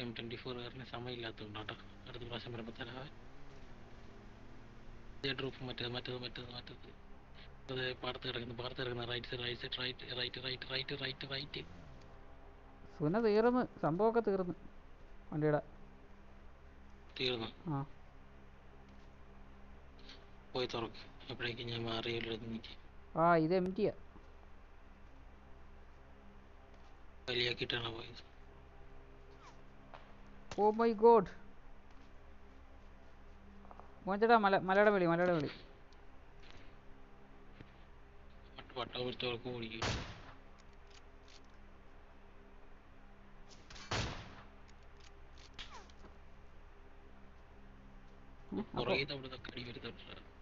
M twenty ഫോറുകാരന് സമയമില്ലാത്തതുകൊണ്ടാട്ടോ അടുത്ത പ്രാവശ്യം വരുമ്പോൾ തരാവേ ഡ്രോപ്പ് മറ്റേത് മറ്റേത് മറ്റേത് മറ്റേത് അതെ പാടത്ത് കിടക്കുന്നു പാടത്ത് കിടക്കുന്ന right right right right right right right right സുന തീർന്ന് സംഭവമൊക്കെ തീർന്ന് വണ്ടിയുടെ തീർന്നു ആ പോയി തുറക്ക് അപ്പോഴേക്കും ഞാൻ മാറിയല്ലോ എനിക്ക് ആ ഇത് എം ടിയാ വലിയാക്കിയിട്ടാണ് പോയത് ഓ മൈ ഗോഡ് മോഞ്ചേട്ടാ മല മലയുടെ വിളി മലയുടെ വിളി വട്ട- വട്ട പിടിച്ചവർക്ക് ഓടിക്കും ഉം, അപ്പൊ പുറകെ അവിടെ കടി വരുത്തുണ്ട്